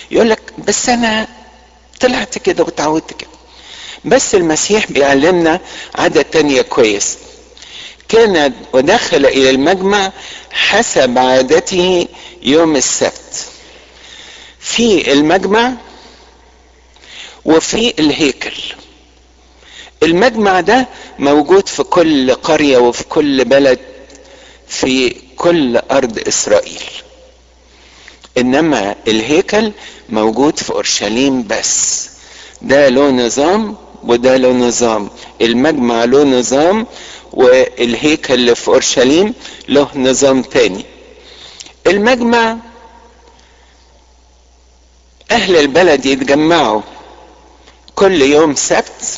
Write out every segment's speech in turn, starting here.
يقول لك بس انا طلعت كده وتعودت كده بس المسيح بيعلمنا عادة تانية كويس كان ودخل الى المجمع حسب عادته يوم السبت في المجمع وفي الهيكل المجمع ده موجود في كل قرية وفي كل بلد في كل ارض اسرائيل انما الهيكل موجود في اورشليم بس ده له نظام وده له نظام المجمع له نظام والهيكل اللي في اورشليم له نظام تاني المجمع اهل البلد يتجمعوا كل يوم سبت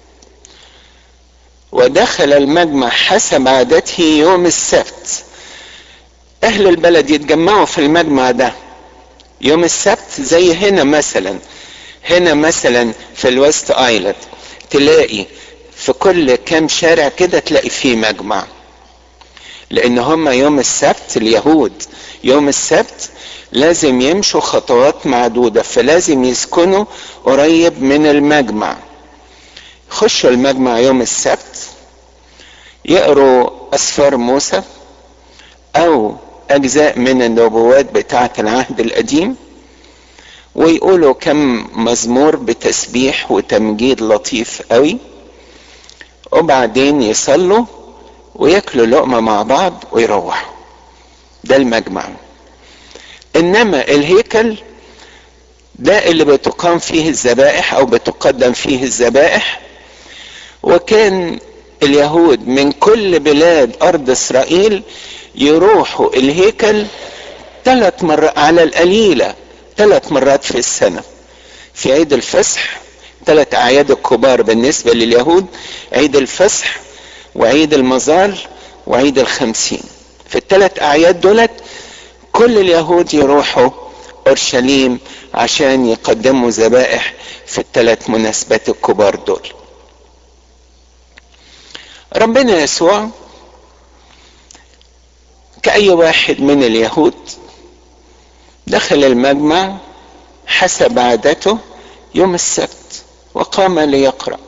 ودخل المجمع حسب عادته يوم السبت اهل البلد يتجمعوا في المجمع ده يوم السبت زي هنا مثلا هنا مثلا في الويست ايلاند تلاقي في كل كام شارع كده تلاقي فيه مجمع لان هم يوم السبت اليهود يوم السبت لازم يمشوا خطوات معدودة فلازم يسكنوا قريب من المجمع خشوا المجمع يوم السبت يقروا اسفار موسى او اجزاء من النبوات بتاعة العهد القديم ويقولوا كم مزمور بتسبيح وتمجيد لطيف قوي وبعدين يصلوا وياكلوا لقمة مع بعض ويروحوا ده المجمع انما الهيكل ده اللي بتقام فيه الذبائح او بتقدم فيه الذبائح وكان اليهود من كل بلاد ارض اسرائيل يروحوا الهيكل ثلاث مرات على القليلة ثلاث مرات في السنة في عيد الفصح ثلاث اعياد الكبار بالنسبة لليهود عيد الفصح وعيد المظال وعيد الخمسين في الثلاث اعياد دولت كل اليهود يروحوا اورشليم عشان يقدموا ذبائح في الثلاث مناسبات الكبار دول ربنا يسوع كأي واحد من اليهود دخل المجمع حسب عادته يوم السبت وقام ليقرأ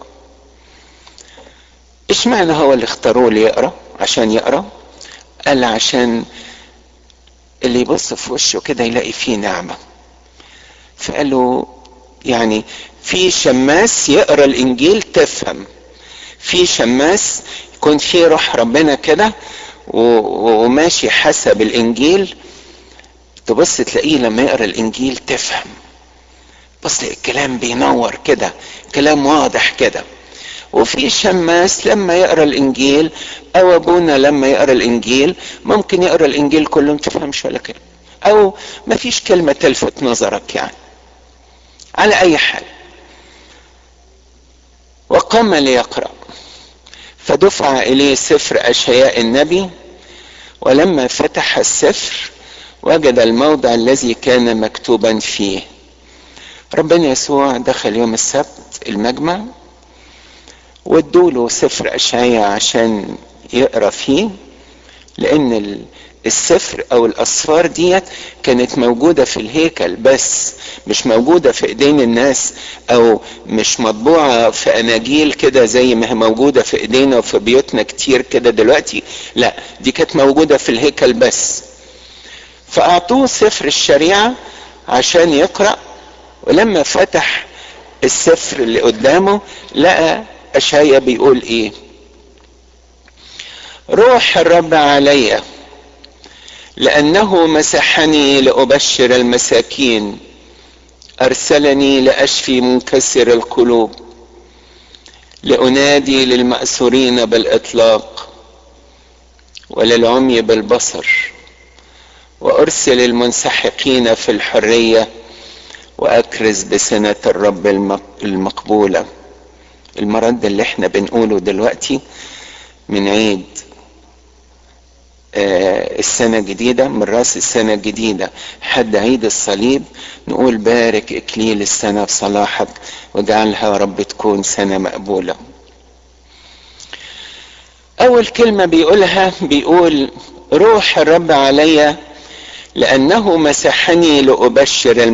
ايش معنى هو اللي اختاروه ليقرأ عشان يقرأ قال عشان اللي يبص في وشه كده يلاقي فيه نعمة فقالوا يعني في شماس يقرأ الانجيل تفهم في شماس يكون في روح ربنا كده وماشي حسب الانجيل تبص تلاقيه لما يقرا الانجيل تفهم بص الكلام بينور كده كلام واضح كده وفي شماس لما يقرا الانجيل او ابونا لما يقرا الانجيل ممكن يقرا الانجيل كله ما تفهمش ولا كلمه او ما فيش كلمه تلفت نظرك يعني على اي حال وقام ليقرا فدفع اليه سفر اشعياء النبي ولما فتح السفر وجد الموضع الذي كان مكتوبا فيه ربنا يسوع دخل يوم السبت المجمع وادوله سفر اشعياء عشان يقرا فيه لان السفر او الاسفار ديت كانت موجوده في الهيكل بس مش موجوده في ايدين الناس او مش مطبوعه في اناجيل كده زي ما هي موجوده في ايدينا وفي بيوتنا كتير كده دلوقتي لا دي كانت موجوده في الهيكل بس فاعطوه سفر الشريعه عشان يقرا ولما فتح السفر اللي قدامه لقى اشعيا بيقول ايه روح الرب عليّ لانه مسحني لابشر المساكين ارسلني لاشفي منكسر القلوب لانادي للماسورين بالاطلاق وللعمي بالبصر وارسل المنسحقين في الحريه واكرز بسنه الرب المقبوله المرض اللي احنا بنقوله دلوقتي من عيد السنة الجديدة من راس السنة الجديدة حد عيد الصليب نقول بارك إكليل السنة بصلاحك واجعلها يا رب تكون سنة مقبولة أول كلمة بيقولها بيقول روح الرب علي لأنه مسحني لأبشر